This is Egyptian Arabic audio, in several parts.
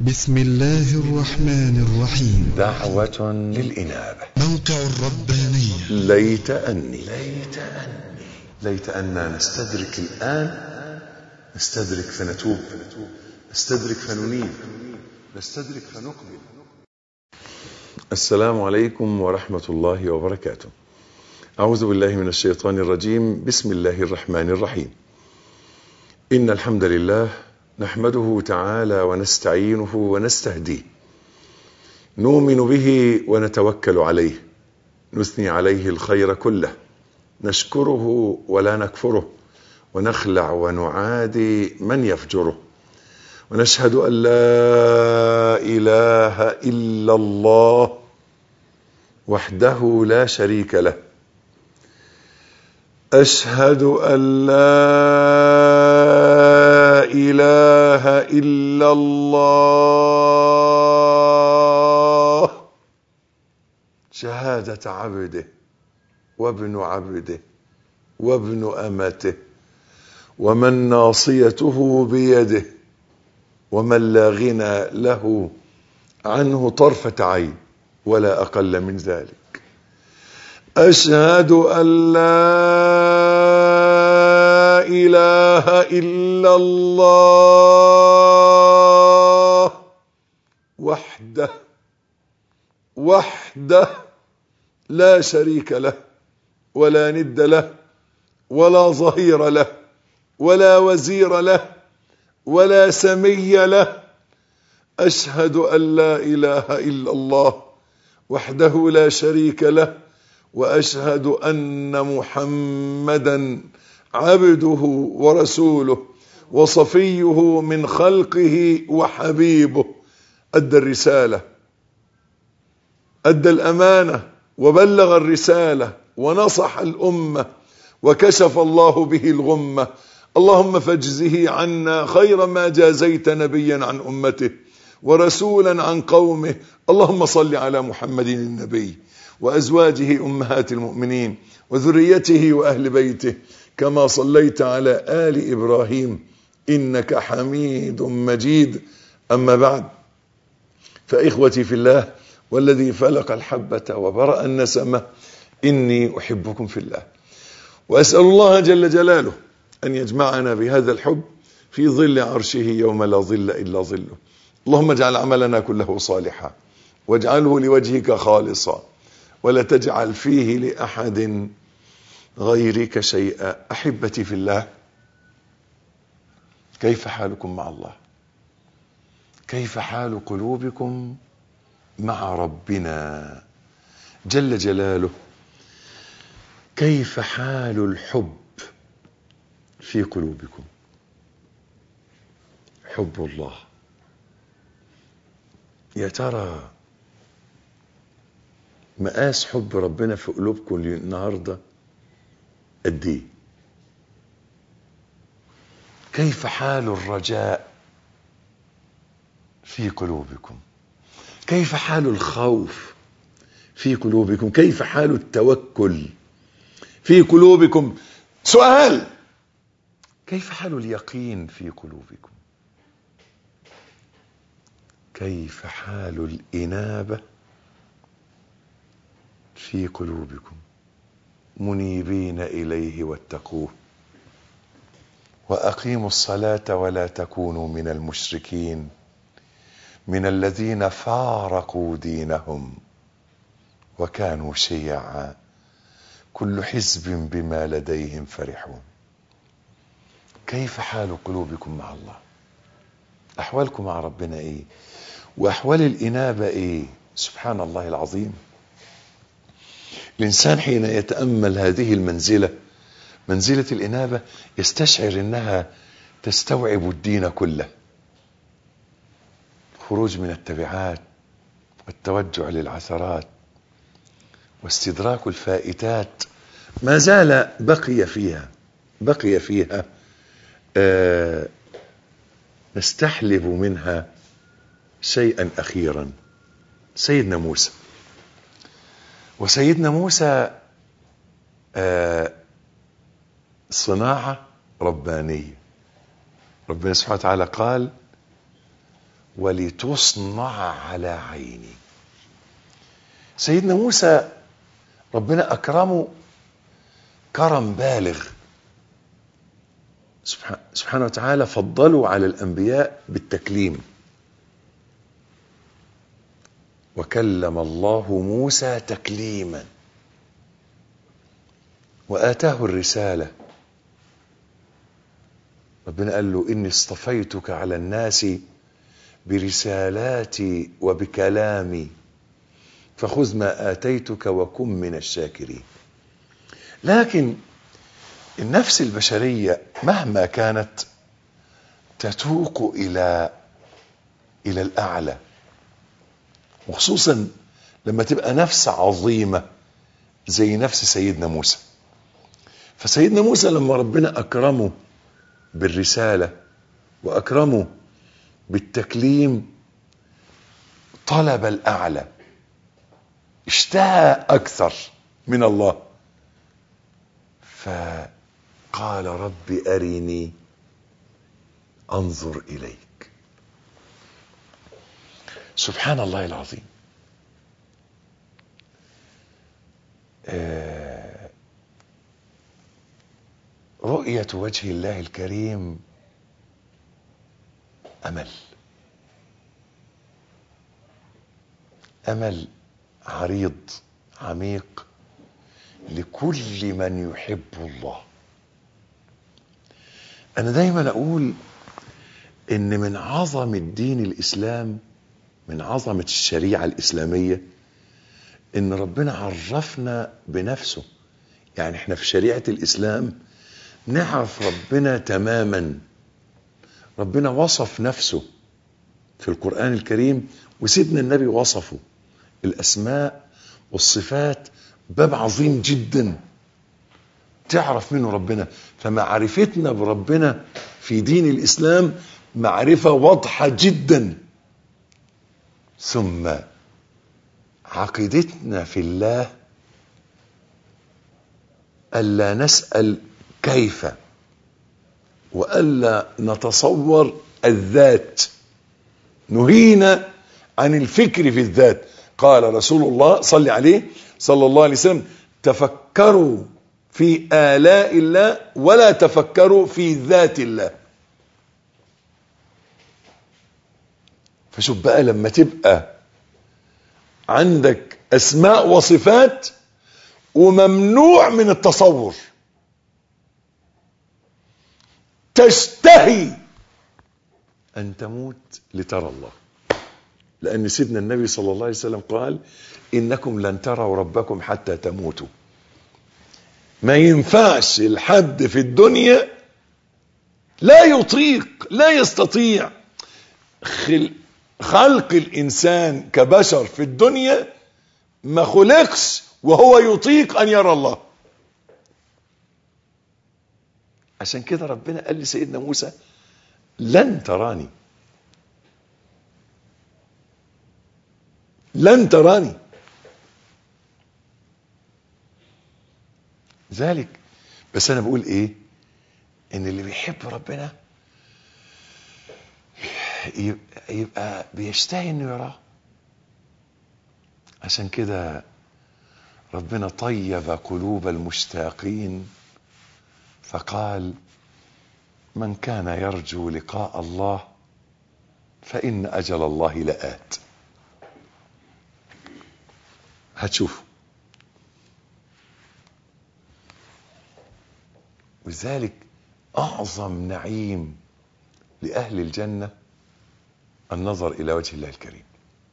بسم الله الرحمن الرحيم دعوة للإنابة موقع الربانية ليت أني ليت أني ليت أننا نستدرك الآن نستدرك فنتوب نستدرك فننيب نستدرك فنقبل السلام عليكم ورحمة الله وبركاته أعوذ بالله من الشيطان الرجيم بسم الله الرحمن الرحيم إن الحمد لله نحمده تعالى ونستعينه ونستهديه نؤمن به ونتوكل عليه نثني عليه الخير كله نشكره ولا نكفره ونخلع ونعادي من يفجره ونشهد ان لا اله الا الله وحده لا شريك له اشهد ان لا اله الا الله شهاده عبده وابن عبده وابن امته ومن ناصيته بيده ومن لا غنى له عنه طرفه عين ولا اقل من ذلك اشهد ان لا اله الا الله وحده وحده لا شريك له ولا ند له ولا ظهير له ولا وزير له ولا سمي له اشهد ان لا اله الا الله وحده لا شريك له واشهد ان محمدا عبده ورسوله وصفيه من خلقه وحبيبه ادى الرساله ادى الامانه وبلغ الرساله ونصح الامه وكشف الله به الغمه اللهم فاجزه عنا خير ما جازيت نبيا عن امته ورسولا عن قومه اللهم صل على محمد النبي وازواجه امهات المؤمنين وذريته واهل بيته كما صليت على ال ابراهيم انك حميد مجيد اما بعد فاخوتي في الله والذي فلق الحبه وبرا النسمه اني احبكم في الله واسال الله جل جلاله ان يجمعنا بهذا الحب في ظل عرشه يوم لا ظل الا ظله اللهم اجعل عملنا كله صالحا واجعله لوجهك خالصا ولا تجعل فيه لاحد غيرك شيئا احبتي في الله كيف حالكم مع الله كيف حال قلوبكم مع ربنا جل جلاله كيف حال الحب في قلوبكم حب الله يا ترى مقاس حب ربنا في قلوبكم النهارده قد ايه كيف حال الرجاء في قلوبكم كيف حال الخوف في قلوبكم كيف حال التوكل في قلوبكم سؤال كيف حال اليقين في قلوبكم كيف حال الانابه في قلوبكم منيبين اليه واتقوه واقيموا الصلاه ولا تكونوا من المشركين من الذين فارقوا دينهم وكانوا شيعا كل حزب بما لديهم فرحون كيف حال قلوبكم مع الله احوالكم مع ربنا ايه واحوال الانابه ايه سبحان الله العظيم الانسان حين يتامل هذه المنزله منزله الانابه يستشعر انها تستوعب الدين كله خروج من التبعات والتوجع للعثرات واستدراك الفائتات ما زال بقي فيها بقي فيها آه نستحلب منها شيئا اخيرا سيدنا موسى وسيدنا موسى آه صناعه ربانيه ربنا سبحانه وتعالى قال ولتصنع على عيني سيدنا موسى ربنا أكرمه كرم بالغ سبحانه وتعالى فضلوا على الأنبياء بالتكليم وكلم الله موسى تكليما وآتاه الرسالة ربنا قال له إني اصطفيتك على الناس برسالاتي وبكلامي فخذ ما آتيتك وكن من الشاكرين لكن النفس البشرية مهما كانت تتوق إلى إلى الأعلى وخصوصا لما تبقى نفس عظيمة زي نفس سيدنا موسى فسيدنا موسى لما ربنا أكرمه بالرسالة وأكرمه بالتكليم طلب الأعلى اشتهى أكثر من الله فقال رب أرني أنظر إليك سبحان الله العظيم آه رؤية وجه الله الكريم أمل أمل عريض عميق لكل من يحب الله أنا دايما أقول إن من عظمة دين الإسلام من عظمة الشريعة الإسلامية إن ربنا عرفنا بنفسه يعني إحنا في شريعة الإسلام نعرف ربنا تماما ربنا وصف نفسه في القرآن الكريم وسيدنا النبي وصفه الأسماء والصفات باب عظيم جدا تعرف منه ربنا فمعرفتنا بربنا في دين الإسلام معرفة واضحة جدا ثم عقيدتنا في الله ألا نسأل كيف وألا نتصور الذات نهينا عن الفكر في الذات قال رسول الله صلى عليه صلى الله عليه وسلم تفكروا في آلاء الله ولا تفكروا في ذات الله فشوف بقى لما تبقى عندك أسماء وصفات وممنوع من التصور تشتهي أن تموت لترى الله لأن سيدنا النبي صلى الله عليه وسلم قال إنكم لن تروا ربكم حتى تموتوا ما ينفعش الحد في الدنيا لا يطيق لا يستطيع خلق الإنسان كبشر في الدنيا ما خلقش وهو يطيق أن يرى الله عشان كده ربنا قال لسيدنا موسى لن تراني لن تراني ذلك بس انا بقول ايه ان اللي بيحب ربنا يبقى بيشتهي انه يراه عشان كده ربنا طيب قلوب المشتاقين فقال من كان يرجو لقاء الله فإن أجل الله لآت هتشوف ولذلك أعظم نعيم لأهل الجنة النظر إلى وجه الله الكريم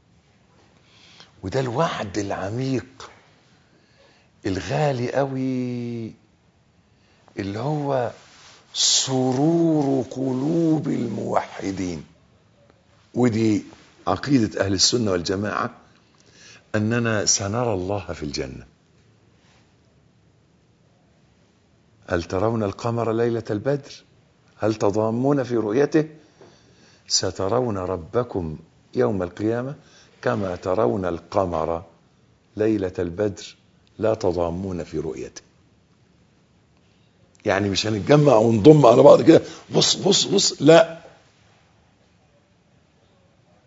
وده الوعد العميق الغالي قوي اللي هو سرور قلوب الموحدين ودي عقيدة أهل السنة والجماعة أننا سنرى الله في الجنة هل ترون القمر ليلة البدر هل تضامون في رؤيته سترون ربكم يوم القيامة كما ترون القمر ليلة البدر لا تضامون في رؤيته يعني مش هنتجمع ونضم على بعض كده بص بص بص لا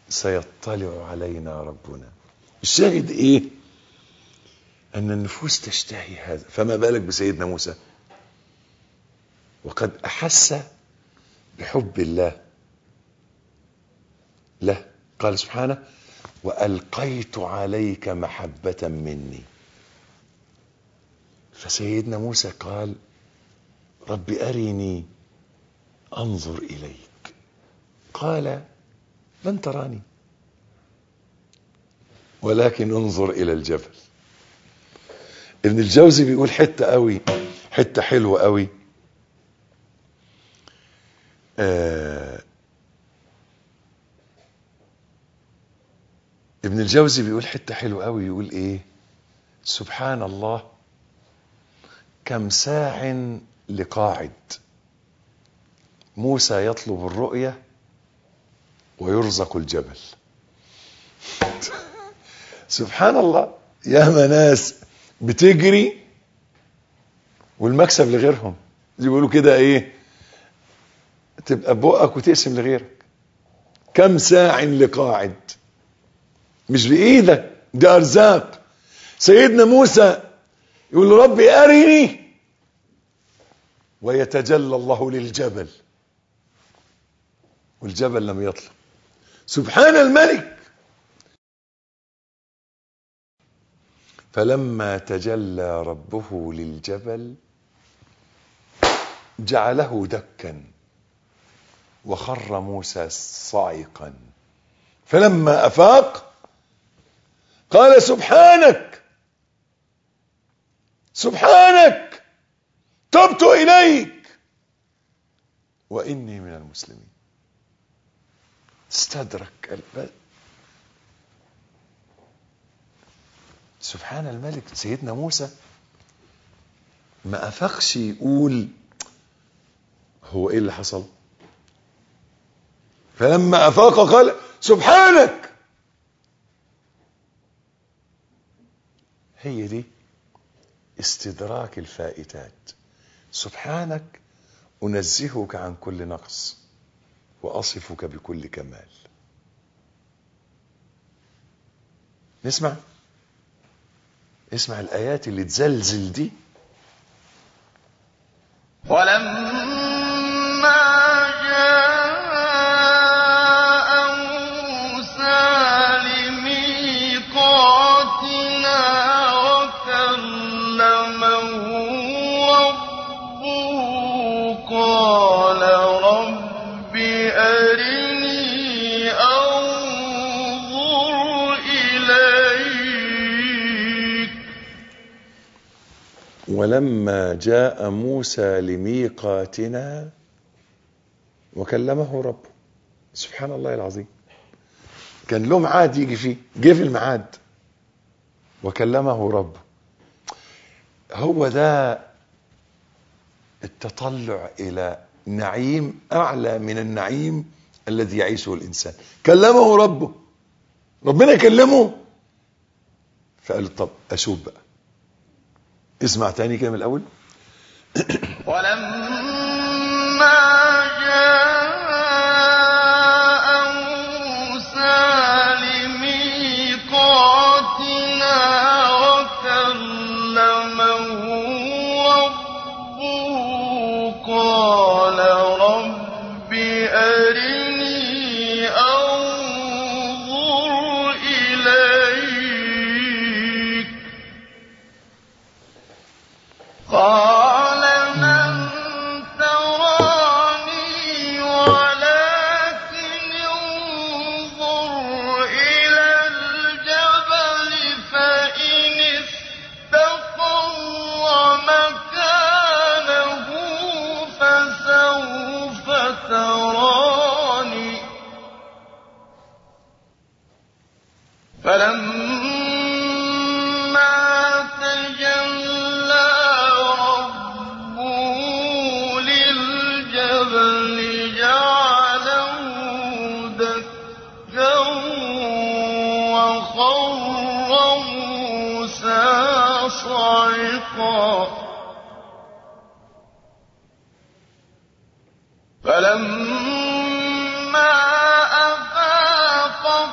سيطلع علينا ربنا الشاهد ايه ان النفوس تشتهي هذا فما بالك بسيدنا موسى وقد احس بحب الله له قال سبحانه والقيت عليك محبه مني فسيدنا موسى قال رب ارني انظر اليك قال لن تراني ولكن انظر الى الجبل ابن الجوزي بيقول حته قوي حته حلوه قوي آه ابن الجوزي بيقول حته حلوه قوي يقول ايه سبحان الله كم ساع لقاعد موسى يطلب الرؤيه ويرزق الجبل سبحان الله ياما ناس بتجري والمكسب لغيرهم زي بيقولوا كده ايه تبقى بقك وتقسم لغيرك كم ساع لقاعد مش بايدك دي ارزاق سيدنا موسى يقول له ربي ارني ويتجلى الله للجبل والجبل لم يطلب سبحان الملك فلما تجلى ربه للجبل جعله دكا وخر موسى صاعقا فلما افاق قال سبحانك سبحانك تبت اليك واني من المسلمين استدرك البدء سبحان الملك سيدنا موسى ما افقش يقول هو ايه اللي حصل فلما افاق قال سبحانك هي دي استدراك الفائتات سبحانك انزهك عن كل نقص واصفك بكل كمال نسمع اسمع الايات اللي تزلزل دي ولما جاء موسى لميقاتنا وكلمه ربه قال رب أرني أنظر إليك ولما جاء موسى لميقاتنا وكلمه ربه سبحان الله العظيم كان له ميعاد يجي فيه جه في الميعاد وكلمه ربه هو ده التطلع الى نعيم اعلى من النعيم الذي يعيشه الانسان كلمه ربه ربنا كلمه فقال طب اشوف بقى اسمع تاني كده من الاول ولما جاء موسى لميقاتنا وكلمه ربه قال رب أرني أنظر إليك قال لن تراني ولكن انظر إلى الجبل فإن استقر مكانه فسوف تراني فلما تجلى ربه للجبل جعله دكا وخر موسى صعقا فلما أفاق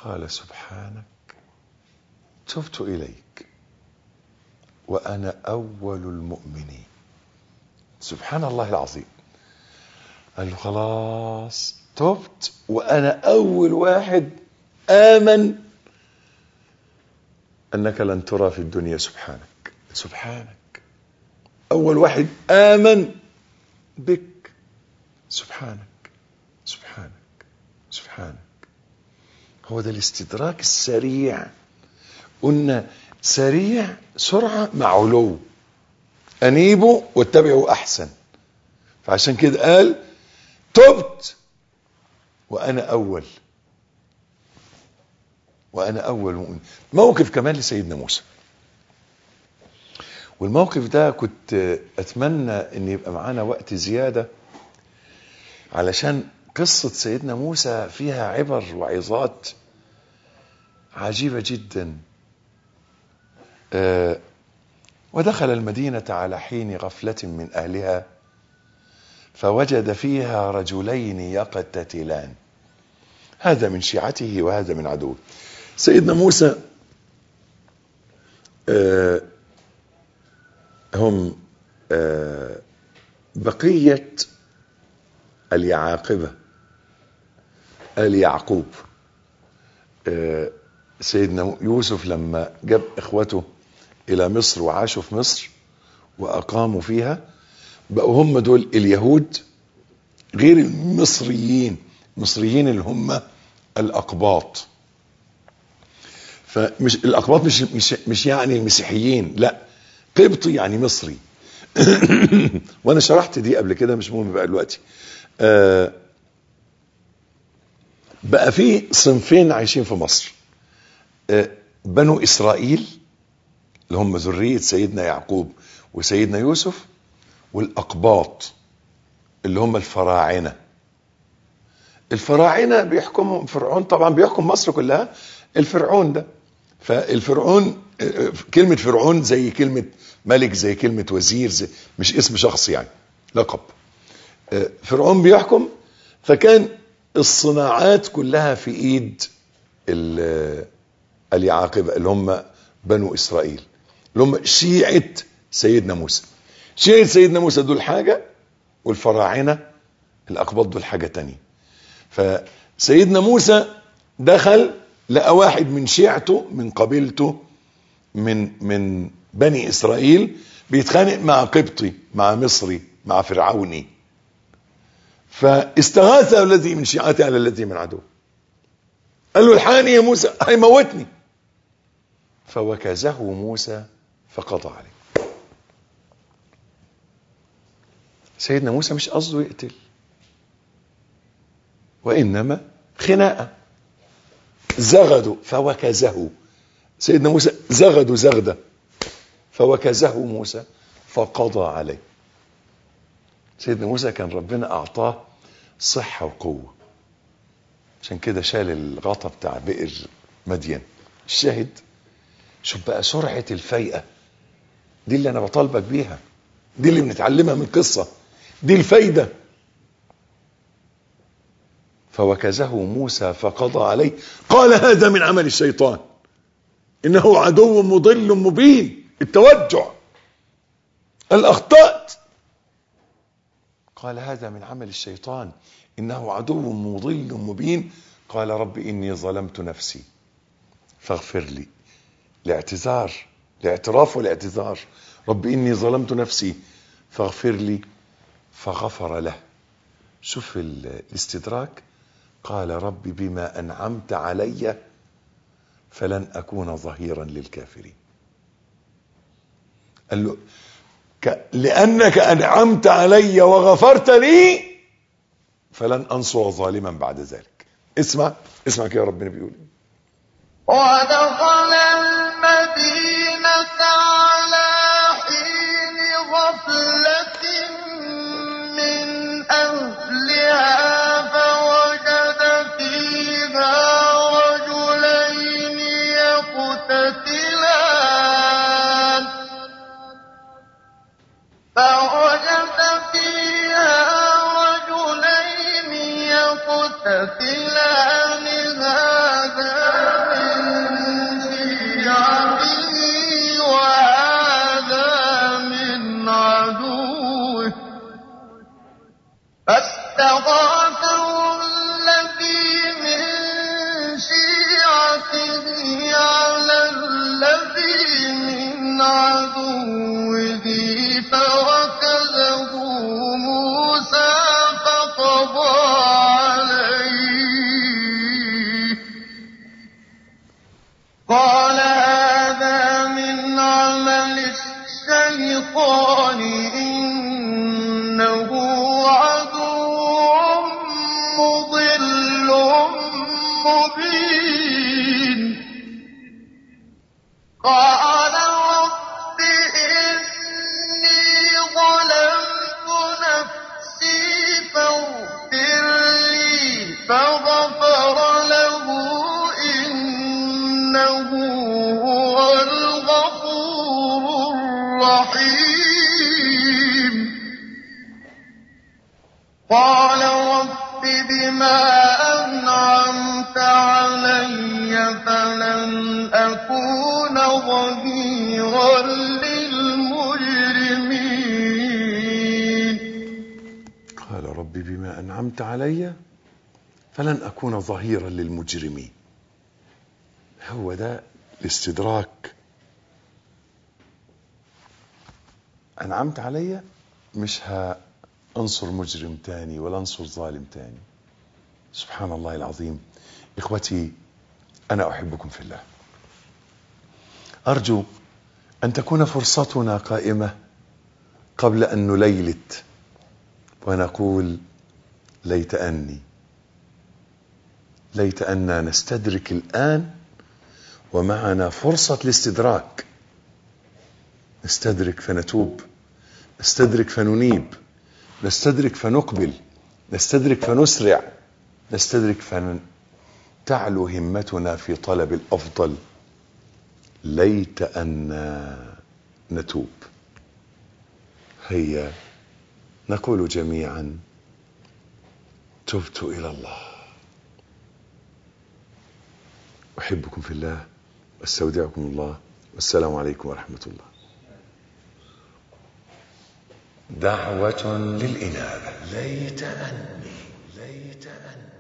قال سبحانك تبت إليك وأنا أول المؤمنين سبحان الله العظيم قال له خلاص تبت وأنا أول واحد آمن أنك لن ترى في الدنيا سبحانك سبحانك أول واحد آمن بك سبحانك سبحانك سبحانك هو ده الاستدراك السريع قلنا سريع سرعة مع علو أنيبوا واتبعوا أحسن فعشان كده قال تبت وأنا أول وأنا أول مؤمن موقف كمان لسيدنا موسى والموقف ده كنت أتمنى أن يبقى معانا وقت زيادة علشان قصة سيدنا موسى فيها عبر وعظات عجيبة جدا آه ودخل المدينة على حين غفلة من أهلها فوجد فيها رجلين يقتتلان هذا من شيعته وهذا من عدوه سيدنا موسى آه هم آه بقية اليعاقبة اليعقوب آه سيدنا يوسف لما جاب اخوته الى مصر وعاشوا في مصر واقاموا فيها بقوا هم دول اليهود غير المصريين المصريين اللي هم الاقباط فمش الاقباط مش مش مش يعني المسيحيين لا قبطي يعني مصري وانا شرحت دي قبل كده مش مهم بقى دلوقتي آه بقى في صنفين عايشين في مصر آه بنو اسرائيل اللي هم ذريه سيدنا يعقوب وسيدنا يوسف والاقباط اللي هم الفراعنه الفراعنه بيحكمهم فرعون طبعا بيحكم مصر كلها الفرعون ده فالفرعون كلمه فرعون زي كلمه ملك زي كلمه وزير زي مش اسم شخص يعني لقب فرعون بيحكم فكان الصناعات كلها في ايد اليعاقبه اللي هم بنو اسرائيل اللي هم شيعه سيدنا موسى شيعه سيدنا موسى دول حاجه والفراعنه الاقباط دول حاجه تانية فسيدنا موسى دخل لقى واحد من شيعته من قبيلته من من بني اسرائيل بيتخانق مع قبطي مع مصري مع فرعوني فاستغاث الذي من شيعته على الذي من عدو قال له الحقني يا موسى هيموتني فوكزه موسى فقضى عليه سيدنا موسى مش قصده يقتل وانما خناقه زغدوا فوكزه سيدنا موسى زغدوا زغده فوكزه موسى فقضى عليه سيدنا موسى كان ربنا اعطاه صحه وقوه عشان كده شال الغطا بتاع بئر مدين الشاهد شوف بقى سرعه الفيئه دي اللي انا بطالبك بيها دي اللي بنتعلمها من القصه دي الفايده فوكزه موسى فقضى عليه قال هذا من عمل الشيطان انه عدو مضل مبين التوجع الاخطات قال هذا من عمل الشيطان انه عدو مضل مبين قال رب اني ظلمت نفسي فاغفر لي الاعتذار الاعتراف والاعتذار رب اني ظلمت نفسي فاغفر لي فغفر له شوف الاستدراك قال رب بما انعمت علي فلن اكون ظهيرا للكافرين قال له ك... لانك انعمت علي وغفرت لي فلن انصر ظالما بعد ذلك اسمع اسمع كده ربنا بيقول ودخل المدينة على حين غفلة من أهلها فوجد فيها رجلين يقتتلان فوجد فيها رجلين يقتتلان هذا فاستغاثه الذي من شيعته على الذي من عدوه فوكزه موسى فقضى عليه قال هذا من عمل الشيطان إنه عدو مضل مبين قال رب إني ظلمت نفسي فاغفر لي فغفر له إنه هو الغفور الرحيم قال رب بما أنعمت علي فلن أكون ظهيرا للمجرمين قال رب بما أنعمت علي فلن أكون ظهيرا للمجرمين هو ده الاستدراك أنعمت علي مش هأنصر مجرم تاني ولا أنصر ظالم تاني سبحان الله العظيم إخوتي أنا أحبكم في الله أرجو أن تكون فرصتنا قائمة قبل أن نليلت ونقول ليت أني ليت أننا نستدرك الآن ومعنا فرصة الاستدراك نستدرك فنتوب نستدرك فننيب نستدرك فنقبل نستدرك فنسرع نستدرك فتعلو همتنا في طلب الأفضل ليت أن نتوب هيا نقول جميعا تبت إلى الله أحبكم في الله واستودعكم الله والسلام عليكم ورحمة الله دعوة للإنابة ليت أني ليت أني